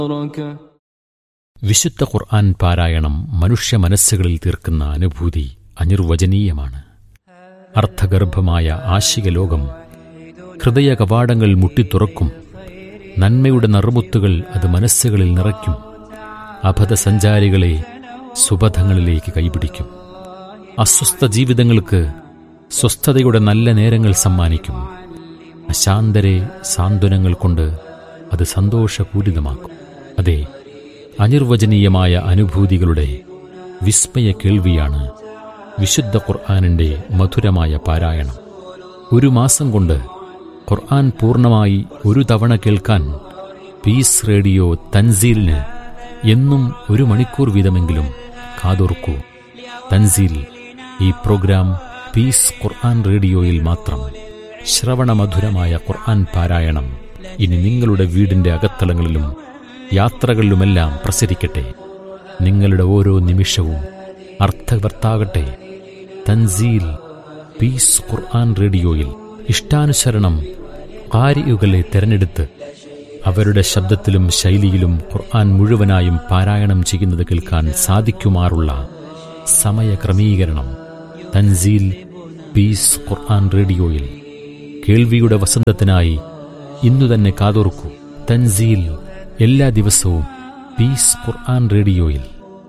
വിശുദ്ധ ഖുർആൻ പാരായണം മനുഷ്യ മനസ്സുകളിൽ തീർക്കുന്ന അനുഭൂതി അനിർവചനീയമാണ് അർത്ഥഗർഭമായ ആശിക ലോകം ഹൃദയ കവാടങ്ങൾ മുട്ടിത്തുറക്കും നന്മയുടെ നറുമുത്തുകൾ അത് മനസ്സുകളിൽ നിറയ്ക്കും അബദ്ധസഞ്ചാരികളെ സുബധങ്ങളിലേക്ക് കൈപിടിക്കും അസ്വസ്ഥ ജീവിതങ്ങൾക്ക് സ്വസ്ഥതയുടെ നല്ല നേരങ്ങൾ സമ്മാനിക്കും അശാന്തരെ സാന്ത്വനങ്ങൾ കൊണ്ട് അത് സന്തോഷപൂരിതമാക്കും അതെ അനിർവചനീയമായ അനുഭൂതികളുടെ വിസ്മയ കേൾവിയാണ് വിശുദ്ധ ഖുർആാനിൻ്റെ മധുരമായ പാരായണം ഒരു മാസം കൊണ്ട് ഖുർആൻ പൂർണ്ണമായി ഒരു തവണ കേൾക്കാൻ പീസ് റേഡിയോ തൻസീലിന് എന്നും ഒരു മണിക്കൂർ വീതമെങ്കിലും കാതോർക്കൂ തൻസീൽ ഈ പ്രോഗ്രാം പീസ് ഖുർആൻ റേഡിയോയിൽ മാത്രം ശ്രവണമധുരമായ ഖുർആൻ പാരായണം ഇനി നിങ്ങളുടെ വീടിന്റെ അകത്തളങ്ങളിലും യാത്രകളിലുമെല്ലാം പ്രസരിക്കട്ടെ നിങ്ങളുടെ ഓരോ നിമിഷവും അർത്ഥവർത്താകട്ടെ തൻസീൽ പീസ് ഖുർആൻ റേഡിയോയിൽ ഇഷ്ടാനുസരണം കാരിയുകളെ തെരഞ്ഞെടുത്ത് അവരുടെ ശബ്ദത്തിലും ശൈലിയിലും ഖുർആൻ മുഴുവനായും പാരായണം ചെയ്യുന്നത് കേൾക്കാൻ സാധിക്കുമാറുള്ള സമയക്രമീകരണം തൻസീൽ പീസ് ഖുർആൻ റേഡിയോയിൽ കേൾവിയുടെ വസന്തത്തിനായി ഇന്നു തന്നെ കാതോർക്കൂ തൻസീൽ എല്ലാ ദിവസവും പീസ് ഖുർആൻ റേഡിയോയിൽ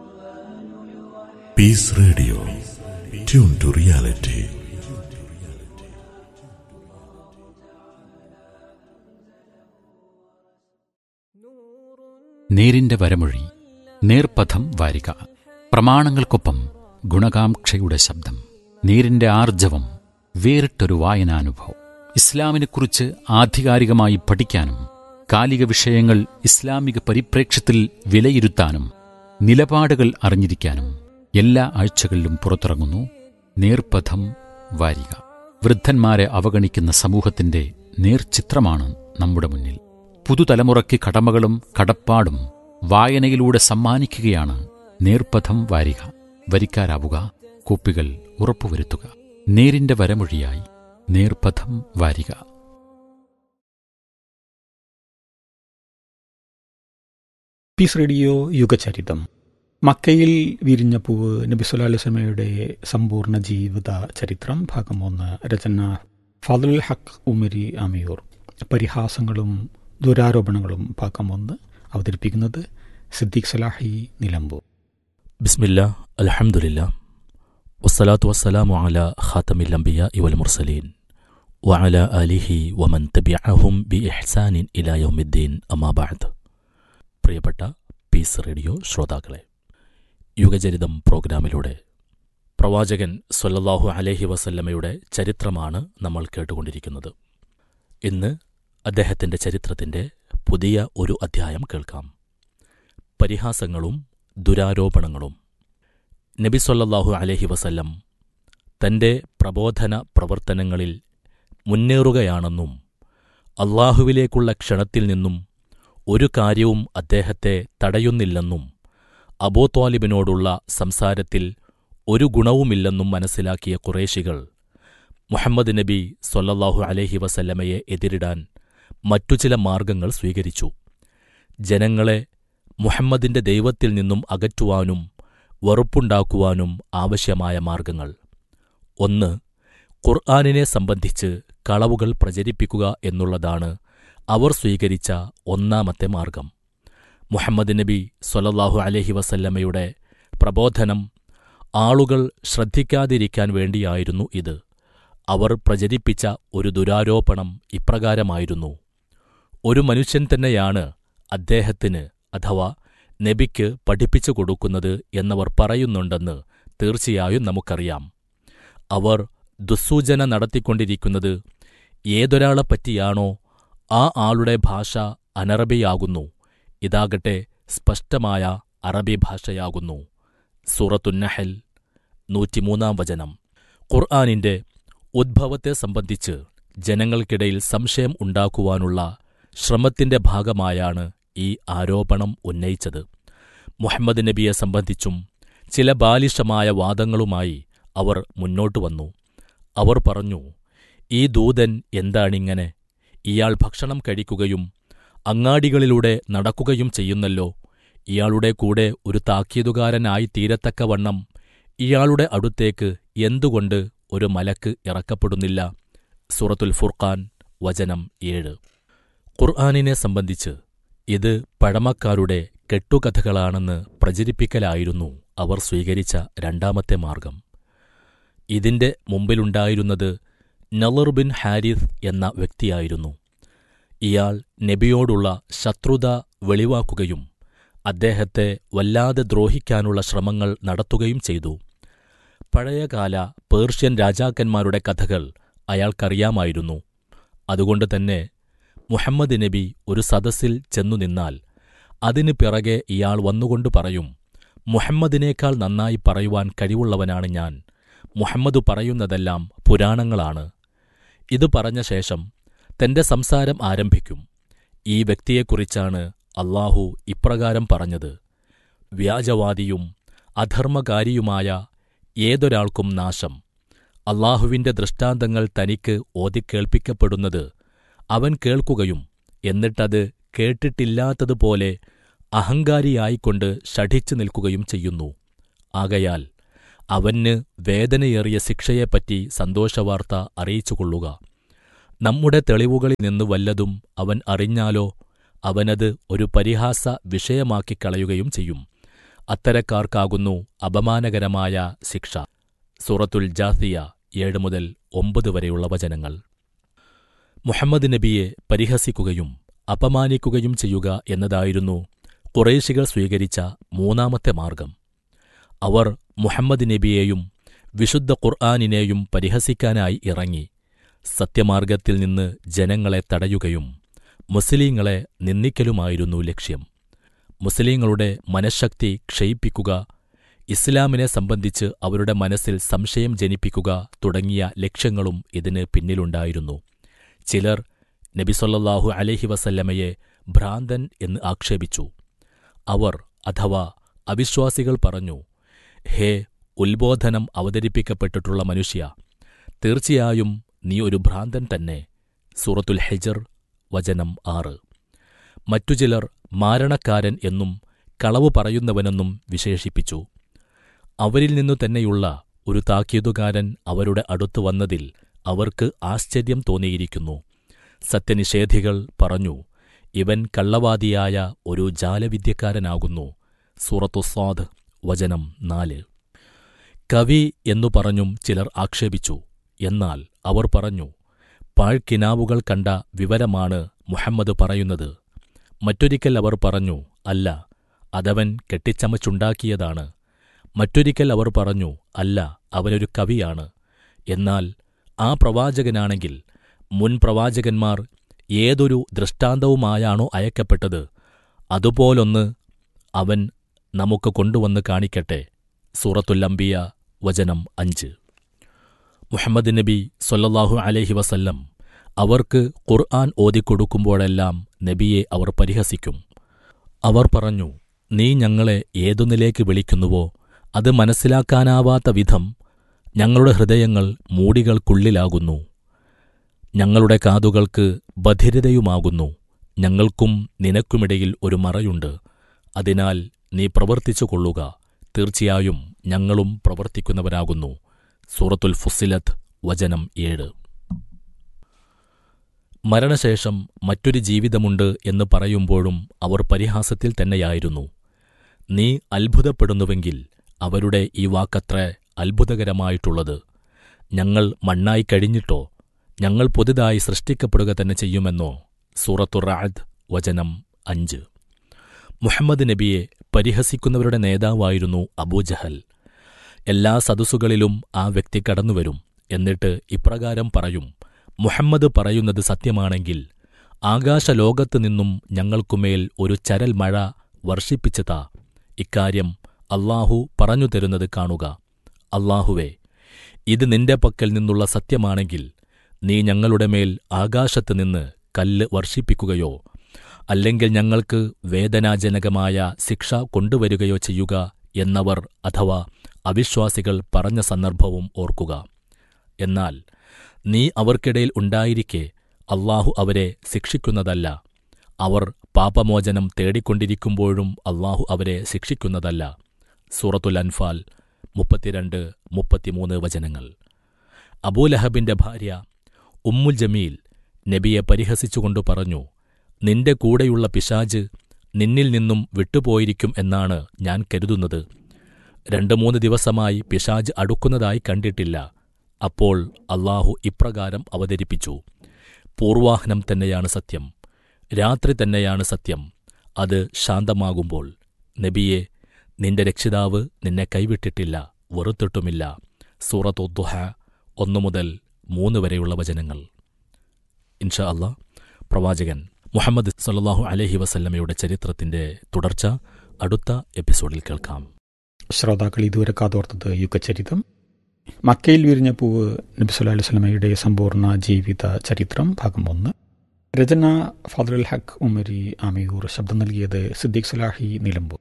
peace radio tune to reality നേരിന്റെ വരമൊഴി നേർപഥം വാരിക പ്രമാണങ്ങൾക്കൊപ്പം ഗുണകാംക്ഷയുടെ ശബ്ദം നേരിന്റെ ആർജവം വേറിട്ടൊരു വായനാനുഭവം ഇസ്ലാമിനെക്കുറിച്ച് ആധികാരികമായി പഠിക്കാനും കാലിക വിഷയങ്ങൾ ഇസ്ലാമിക പരിപ്രേക്ഷ്യത്തിൽ വിലയിരുത്താനും നിലപാടുകൾ അറിഞ്ഞിരിക്കാനും എല്ലാ ആഴ്ചകളിലും പുറത്തിറങ്ങുന്നു നേർപഥം വാരിക വൃദ്ധന്മാരെ അവഗണിക്കുന്ന സമൂഹത്തിന്റെ നേർചിത്രമാണ് നമ്മുടെ മുന്നിൽ പുതുതലമുറയ്ക്ക് കടമകളും കടപ്പാടും വായനയിലൂടെ സമ്മാനിക്കുകയാണ് നേർപഥം വാരിക വരിക്കാരാവുക കോപ്പികൾ ഉറപ്പുവരുത്തുക നേരിന്റെ വരമൊഴിയായി നേർപഥം വാരിക പീസ് റേഡിയോ യുഗചരിതം മക്കയിൽ വിരിഞ്ഞ പൂവ് നബി സല്ലാ അലുസമയുടെ സമ്പൂർണ്ണ ജീവിത ചരിത്രം ഭാഗം ഒന്ന് രചന ഫതുൽ ഹക്ക് ഉമരി അമിയൂർ പരിഹാസങ്ങളും ദുരാരോപണങ്ങളും ഭാഗം ഒന്ന് അവതരിപ്പിക്കുന്നത് സിദ്ദീഖ് സലാഹി നിലമ്പൂർ ബിസ്മില്ല അലഹമുല്ല വസ്സലാത്തു വസ്സലാമു അല ഖാത്തമിൽ അംബിയ ഇവൽ മുർസലീൻ വഅല അലിഹി വമൻ തബിഅഹും ബി ഇഹ്സാനിൻ ഇലാ യൗമിദ്ദീൻ അമാ ബഅദ് പ്രിയപ്പെട്ട പീസ് റേഡിയോ ശ്രോതാക്കളെ യുഗചരിതം പ്രോഗ്രാമിലൂടെ പ്രവാചകൻ സൊല്ലല്ലാഹു അലൈഹി വസല്ലമയുടെ ചരിത്രമാണ് നമ്മൾ കേട്ടുകൊണ്ടിരിക്കുന്നത് ഇന്ന് അദ്ദേഹത്തിന്റെ ചരിത്രത്തിന്റെ പുതിയ ഒരു അധ്യായം കേൾക്കാം പരിഹാസങ്ങളും ദുരാരോപണങ്ങളും നബി സൊല്ലല്ലാഹു അലൈഹി വസല്ലം തന്റെ പ്രബോധന പ്രവർത്തനങ്ങളിൽ മുന്നേറുകയാണെന്നും അള്ളാഹുവിലേക്കുള്ള ക്ഷണത്തിൽ നിന്നും ഒരു കാര്യവും അദ്ദേഹത്തെ തടയുന്നില്ലെന്നും അബോത്വാലിബിനോടുള്ള സംസാരത്തിൽ ഒരു ഗുണവുമില്ലെന്നും മനസ്സിലാക്കിയ കുറേശികൾ മുഹമ്മദ് നബി സൊല്ലല്ലാഹു അലൈഹി വസല്ലമയെ എതിരിടാൻ മറ്റു ചില മാർഗങ്ങൾ സ്വീകരിച്ചു ജനങ്ങളെ മുഹമ്മദിന്റെ ദൈവത്തിൽ നിന്നും അകറ്റുവാനും വെറുപ്പുണ്ടാക്കുവാനും ആവശ്യമായ മാർഗങ്ങൾ ഒന്ന് ഖുർആാനിനെ സംബന്ധിച്ച് കളവുകൾ പ്രചരിപ്പിക്കുക എന്നുള്ളതാണ് അവർ സ്വീകരിച്ച ഒന്നാമത്തെ മാർഗം മുഹമ്മദ് നബി സൊലല്ലാഹു അലഹി വസല്ലമയുടെ പ്രബോധനം ആളുകൾ ശ്രദ്ധിക്കാതിരിക്കാൻ വേണ്ടിയായിരുന്നു ഇത് അവർ പ്രചരിപ്പിച്ച ഒരു ദുരാരോപണം ഇപ്രകാരമായിരുന്നു ഒരു മനുഷ്യൻ തന്നെയാണ് അദ്ദേഹത്തിന് അഥവാ നബിക്ക് പഠിപ്പിച്ചു കൊടുക്കുന്നത് എന്നവർ പറയുന്നുണ്ടെന്ന് തീർച്ചയായും നമുക്കറിയാം അവർ ദുസ്സൂചന നടത്തിക്കൊണ്ടിരിക്കുന്നത് ഏതൊരാളെപ്പറ്റിയാണോ ആ ആളുടെ ഭാഷ അനറബിയാകുന്നു ഇതാകട്ടെ സ്പഷ്ടമായ അറബി ഭാഷയാകുന്നു സൂറത്തുന്നഹൽ നൂറ്റിമൂന്നാം വചനം ഖുർആാനിന്റെ ഉദ്ഭവത്തെ സംബന്ധിച്ച് ജനങ്ങൾക്കിടയിൽ സംശയം ഉണ്ടാക്കുവാനുള്ള ശ്രമത്തിന്റെ ഭാഗമായാണ് ഈ ആരോപണം ഉന്നയിച്ചത് മുഹമ്മദ് നബിയെ സംബന്ധിച്ചും ചില ബാലിഷമായ വാദങ്ങളുമായി അവർ മുന്നോട്ടു വന്നു അവർ പറഞ്ഞു ഈ ദൂതൻ എന്താണിങ്ങനെ ഇയാൾ ഭക്ഷണം കഴിക്കുകയും അങ്ങാടികളിലൂടെ നടക്കുകയും ചെയ്യുന്നല്ലോ ഇയാളുടെ കൂടെ ഒരു താക്കീതുകാരനായി തീരത്തക്കവണ്ണം ഇയാളുടെ അടുത്തേക്ക് എന്തുകൊണ്ട് ഒരു മലക്ക് ഇറക്കപ്പെടുന്നില്ല സൂറത്തുൽ ഫുർഖാൻ വചനം ഏഴ് ഖുർആാനിനെ സംബന്ധിച്ച് ഇത് പഴമക്കാരുടെ കെട്ടുകഥകളാണെന്ന് പ്രചരിപ്പിക്കലായിരുന്നു അവർ സ്വീകരിച്ച രണ്ടാമത്തെ മാർഗം ഇതിന്റെ മുമ്പിലുണ്ടായിരുന്നത് നളർ ബിൻ ഹാരിസ് എന്ന വ്യക്തിയായിരുന്നു ഇയാൾ നബിയോടുള്ള ശത്രുത വെളിവാക്കുകയും അദ്ദേഹത്തെ വല്ലാതെ ദ്രോഹിക്കാനുള്ള ശ്രമങ്ങൾ നടത്തുകയും ചെയ്തു പഴയകാല പേർഷ്യൻ രാജാക്കന്മാരുടെ കഥകൾ അയാൾക്കറിയാമായിരുന്നു അതുകൊണ്ട് തന്നെ മുഹമ്മദ് നബി ഒരു സദസ്സിൽ ചെന്നു നിന്നാൽ അതിന് പിറകെ ഇയാൾ വന്നുകൊണ്ട് പറയും മുഹമ്മദിനേക്കാൾ നന്നായി പറയുവാൻ കഴിവുള്ളവനാണ് ഞാൻ മുഹമ്മദ് പറയുന്നതെല്ലാം പുരാണങ്ങളാണ് ഇത് പറഞ്ഞ ശേഷം തന്റെ സംസാരം ആരംഭിക്കും ഈ വ്യക്തിയെക്കുറിച്ചാണ് അള്ളാഹു ഇപ്രകാരം പറഞ്ഞത് വ്യാജവാദിയും അധർമ്മകാരിയുമായ ഏതൊരാൾക്കും നാശം അള്ളാഹുവിന്റെ ദൃഷ്ടാന്തങ്ങൾ തനിക്ക് ഓതിക്കേൾപ്പിക്കപ്പെടുന്നത് അവൻ കേൾക്കുകയും എന്നിട്ടത് കേട്ടിട്ടില്ലാത്തതുപോലെ അഹങ്കാരിയായിക്കൊണ്ട് ഷഠിച്ചു നിൽക്കുകയും ചെയ്യുന്നു ആകയാൽ അവന് വേദനയേറിയ ശിക്ഷയെപ്പറ്റി സന്തോഷവാർത്ത അറിയിച്ചുകൊള്ളുക നമ്മുടെ തെളിവുകളിൽ നിന്ന് വല്ലതും അവൻ അറിഞ്ഞാലോ അവനത് ഒരു പരിഹാസ വിഷയമാക്കി കളയുകയും ചെയ്യും അത്തരക്കാർക്കാകുന്നു അപമാനകരമായ ശിക്ഷ സൂറത്തുൽ ജാസിയ ഏഴ് മുതൽ ഒമ്പത് വരെയുള്ള വചനങ്ങൾ മുഹമ്മദ് നബിയെ പരിഹസിക്കുകയും അപമാനിക്കുകയും ചെയ്യുക എന്നതായിരുന്നു കുറേശികൾ സ്വീകരിച്ച മൂന്നാമത്തെ മാർഗം അവർ മുഹമ്മദ് നബിയെയും വിശുദ്ധ ഖുർആാനിനെയും പരിഹസിക്കാനായി ഇറങ്ങി സത്യമാർഗത്തിൽ നിന്ന് ജനങ്ങളെ തടയുകയും മുസ്ലിങ്ങളെ നിന്ദിക്കലുമായിരുന്നു ലക്ഷ്യം മുസ്ലിങ്ങളുടെ മനഃശക്തി ക്ഷയിപ്പിക്കുക ഇസ്ലാമിനെ സംബന്ധിച്ച് അവരുടെ മനസ്സിൽ സംശയം ജനിപ്പിക്കുക തുടങ്ങിയ ലക്ഷ്യങ്ങളും ഇതിന് പിന്നിലുണ്ടായിരുന്നു ചിലർ നബിസൊല്ലാഹു അലഹി വസല്ലമയെ ഭ്രാന്തൻ എന്ന് ആക്ഷേപിച്ചു അവർ അഥവാ അവിശ്വാസികൾ പറഞ്ഞു ഹേ ഉത്ബോധനം അവതരിപ്പിക്കപ്പെട്ടിട്ടുള്ള മനുഷ്യ തീർച്ചയായും നീ ഒരു ഭ്രാന്തൻ തന്നെ സൂറത്തുൽ ഹെജർ വചനം ആറ് മറ്റു ചിലർ മാരണക്കാരൻ എന്നും കളവ് പറയുന്നവനെന്നും വിശേഷിപ്പിച്ചു അവരിൽ നിന്നു തന്നെയുള്ള ഒരു താക്കീതുകാരൻ അവരുടെ അടുത്തു വന്നതിൽ അവർക്ക് ആശ്ചര്യം തോന്നിയിരിക്കുന്നു സത്യനിഷേധികൾ പറഞ്ഞു ഇവൻ കള്ളവാദിയായ ഒരു ജാലവിദ്യക്കാരനാകുന്നു സൂറത്തുസ്വാദ് വചനം നാല് കവി എന്നു പറഞ്ഞും ചിലർ ആക്ഷേപിച്ചു എന്നാൽ അവർ പറഞ്ഞു പാഴ്ക്കിനാവുകൾ കണ്ട വിവരമാണ് മുഹമ്മദ് പറയുന്നത് മറ്റൊരിക്കൽ അവർ പറഞ്ഞു അല്ല അതവൻ കെട്ടിച്ചമച്ചുണ്ടാക്കിയതാണ് മറ്റൊരിക്കൽ അവർ പറഞ്ഞു അല്ല അവനൊരു കവിയാണ് എന്നാൽ ആ പ്രവാചകനാണെങ്കിൽ മുൻ പ്രവാചകന്മാർ ഏതൊരു ദൃഷ്ടാന്തവുമായാണോ അയക്കപ്പെട്ടത് അതുപോലൊന്ന് അവൻ നമുക്ക് കൊണ്ടുവന്ന് കാണിക്കട്ടെ സൂറത്തുല്ലംബിയ വചനം അഞ്ച് മുഹമ്മദ് നബി സൊല്ലാഹു അലഹി വസല്ലം അവർക്ക് ഖുർആൻ ഓതിക്കൊടുക്കുമ്പോഴെല്ലാം നബിയെ അവർ പരിഹസിക്കും അവർ പറഞ്ഞു നീ ഞങ്ങളെ ഏതൊന്നിലേക്ക് വിളിക്കുന്നുവോ അത് മനസ്സിലാക്കാനാവാത്ത വിധം ഞങ്ങളുടെ ഹൃദയങ്ങൾ മൂടികൾക്കുള്ളിലാകുന്നു ഞങ്ങളുടെ കാതുകൾക്ക് ബധിരതയുമാകുന്നു ഞങ്ങൾക്കും നിനക്കുമിടയിൽ ഒരു മറയുണ്ട് അതിനാൽ നീ പ്രവർത്തിച്ചു കൊള്ളുക തീർച്ചയായും ഞങ്ങളും പ്രവർത്തിക്കുന്നവരാകുന്നു സൂറത്തുൽ ഫുസിലത്ത് വചനം ഏഴ് മരണശേഷം മറ്റൊരു ജീവിതമുണ്ട് എന്ന് പറയുമ്പോഴും അവർ പരിഹാസത്തിൽ തന്നെയായിരുന്നു നീ അത്ഭുതപ്പെടുന്നുവെങ്കിൽ അവരുടെ ഈ വാക്കത്ര അത്ഭുതകരമായിട്ടുള്ളത് ഞങ്ങൾ മണ്ണായി കഴിഞ്ഞിട്ടോ ഞങ്ങൾ പുതുതായി സൃഷ്ടിക്കപ്പെടുക തന്നെ ചെയ്യുമെന്നോ സൂറത്തുറാദ് വചനം അഞ്ച് മുഹമ്മദ് നബിയെ പരിഹസിക്കുന്നവരുടെ നേതാവായിരുന്നു അബൂജഹൽ എല്ലാ സദസ്സുകളിലും ആ വ്യക്തി കടന്നുവരും എന്നിട്ട് ഇപ്രകാരം പറയും മുഹമ്മദ് പറയുന്നത് സത്യമാണെങ്കിൽ ആകാശലോകത്തു നിന്നും ഞങ്ങൾക്കുമേൽ ഒരു ചരൽ മഴ വർഷിപ്പിച്ചതാ ഇക്കാര്യം അള്ളാഹു പറഞ്ഞു തരുന്നത് കാണുക അള്ളാഹുവേ ഇത് നിന്റെ പക്കൽ നിന്നുള്ള സത്യമാണെങ്കിൽ നീ ഞങ്ങളുടെ മേൽ ആകാശത്ത് നിന്ന് കല്ല് വർഷിപ്പിക്കുകയോ അല്ലെങ്കിൽ ഞങ്ങൾക്ക് വേദനാജനകമായ ശിക്ഷ കൊണ്ടുവരികയോ ചെയ്യുക എന്നവർ അഥവാ അവിശ്വാസികൾ പറഞ്ഞ സന്ദർഭവും ഓർക്കുക എന്നാൽ നീ അവർക്കിടയിൽ ഉണ്ടായിരിക്കെ അള്ളാഹു അവരെ ശിക്ഷിക്കുന്നതല്ല അവർ പാപമോചനം തേടിക്കൊണ്ടിരിക്കുമ്പോഴും അള്ളാഹു അവരെ ശിക്ഷിക്കുന്നതല്ല സൂറത്തുൽ അൻഫാൽ മുപ്പത്തിരണ്ട് മുപ്പത്തിമൂന്ന് വചനങ്ങൾ അബൂലഹബിന്റെ ഭാര്യ ഉമ്മുൽ ജമീൽ നബിയെ പരിഹസിച്ചുകൊണ്ട് പറഞ്ഞു നിന്റെ കൂടെയുള്ള പിശാജ് നിന്നിൽ നിന്നും വിട്ടുപോയിരിക്കും എന്നാണ് ഞാൻ കരുതുന്നത് രണ്ട് മൂന്ന് ദിവസമായി പിശാജ് അടുക്കുന്നതായി കണ്ടിട്ടില്ല അപ്പോൾ അള്ളാഹു ഇപ്രകാരം അവതരിപ്പിച്ചു പൂർവാഹനം തന്നെയാണ് സത്യം രാത്രി തന്നെയാണ് സത്യം അത് ശാന്തമാകുമ്പോൾ നബിയെ നിന്റെ രക്ഷിതാവ് നിന്നെ കൈവിട്ടിട്ടില്ല വെറുത്തിട്ടുമില്ല സൂറത്തുദ്ദുഹ ഒന്നു മുതൽ മൂന്ന് വരെയുള്ള വചനങ്ങൾ ഇൻഷാ അല്ലാ പ്രവാചകൻ മുഹമ്മദ് സല്ലാഹു അലഹി വസല്ലമയുടെ ചരിത്രത്തിന്റെ തുടർച്ച അടുത്ത എപ്പിസോഡിൽ കേൾക്കാം ശ്രോതാക്കൾ ഇതുവരെ കാതോർത്തത് യുഗചരിതം മക്കയിൽ വിരിഞ്ഞ പൂവ് നബി സല്ലല്ലാഹു അലൈഹി വസല്ലമയുടെ സമ്പൂർണ്ണ ജീവിത ചരിത്രം ഭാഗം ഒന്ന് രചന ഫാദുൽ ഹക്ക് ഉമരി ആമിയൂർ ശബ്ദം നൽകിയത് സിദ്ദീഖ് സലാഹി നിലമ്പൂർ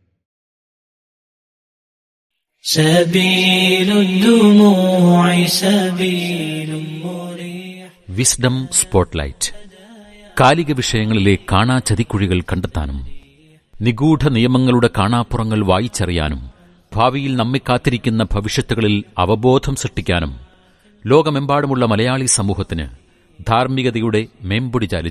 سبيل الدموع سبيل مريح വിസ്ഡം സ്പോട്ട്ലൈറ്റ് കാലിക വിഷയങ്ങളിലെ കാണാ ചതിക്കുഴികൾ കണ്ടെത്താനും നിഗൂഢ നിയമങ്ങളുടെ കാണാപ്പുറങ്ങൾ വായിച്ചറിയാനും ഭാവിയിൽ നമ്മെ കാത്തിരിക്കുന്ന ഭവിഷ്യത്തുകളിൽ അവബോധം സൃഷ്ടിക്കാനും ലോകമെമ്പാടുമുള്ള മലയാളി സമൂഹത്തിന് ധാർമ്മികതയുടെ മേമ്പൊടി ചാലിച്ചു